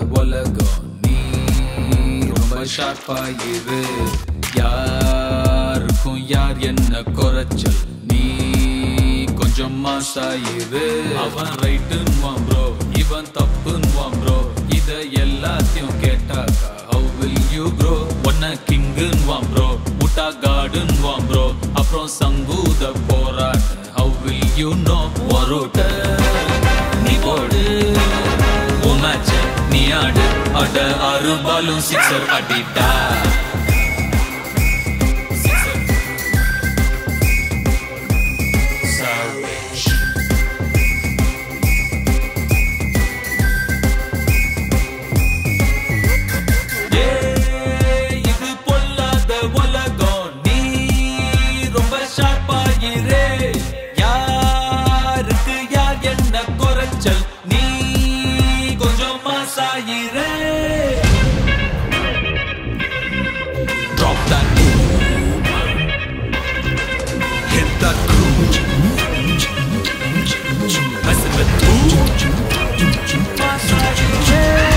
உலகம் நீ ரொம்ப ஷார்ப்பா இரு யாருக்கும் யார் என்ன குறைச்சல் நீ கொஞ்சம் மாசாயிரு அவன் ரைட்டுன்னுவான் ப்ரோ இவன் தப்புன்னுவான் ப்ரோ இத எல்லாத்தையும் கேட்டாக்கா ஹவு வில் யூ ப்ரோ ஒன்ன கிங்குன்னுவான் ப்ரோ முட்டா காடுன்னுவான் ப்ரோ அப்புறம் சங்கூத போராட்ட ஹவு வில் யூ நோ ஒருட்ட நீ போடு உன் மேட்ச் நீ ஆடு அட ஆறு பாலும் சிக்ஸர் அடிட்டா Savage. ஏய், இது பொல்லாத உலகம். நீ ரொம்ப sharp ஆயிரு. யாருக்கு யார் என்ன குறைச்சல்? நீ கொஞ்சம் மாசாயிரு. Drop that boom. Hit that groove. Messing with who? மாசாயிரு.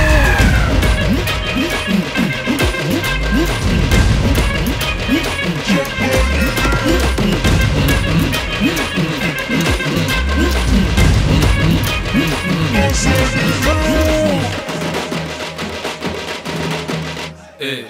ஏய்.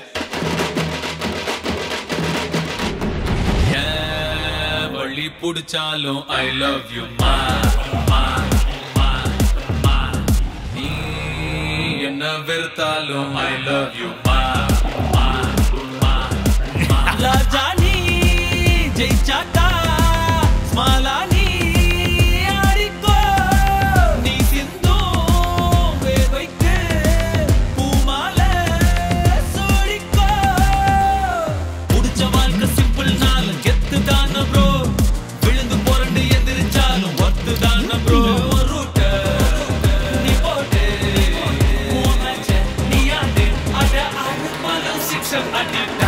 ஏன் வழி புடிச்சாலும் ஐ லவ் யூ மா மா, மா, மா. நீ என்ன வெறுத்தாலும் ஐ லவ் யூ மா மா, மா, மா. ராஜா நீ ஜெயிச்சாட்டா ஸ்மாலா நீ ஆடிக்கோ நீ சிந்தும் வேர்வைக்கு பூமாலை சூடிக்கோ புடிச்ச வாழ்க்கை சிம்பிள் நாளும் கெத்து தான ப்ரோ விழுந்து புரண்டு எந்திரிச்சாலும் ஒத்து தான ப்ரோ ரூட்ட நீ போட்டு உன் match அ நீ ஆடு அட ஆறு பாலம் சிக்ஸர் அடிட்டா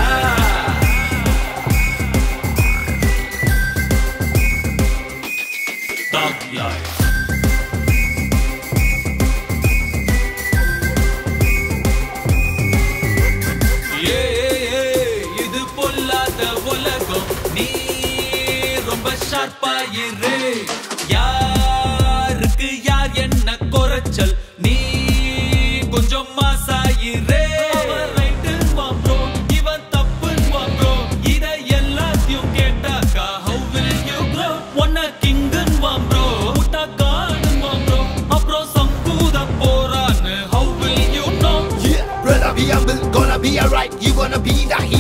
Thug life ஏய், இது பொல்லாத உலகம் நீ ரொம்ப ஷார்ப்பாயிரு யாருக்கு யார் என்ன குறைச்சல் நீ கொஞ்சம் மாசாயிரு அவன் ரைட்டுன்னுவான் bro, இவன் தப்புன்னுவான் bro. இத எல்லாத்தையும் கேட்டாக்கா how will you grow? உன்னை king-ன்னுவான் bro, முட்டா காடுன்னுவான் bro. அப்புறம் சங்கூத போறான்னு how will you know? Yeah, brother, be humble, gonna be alright. You gonna be the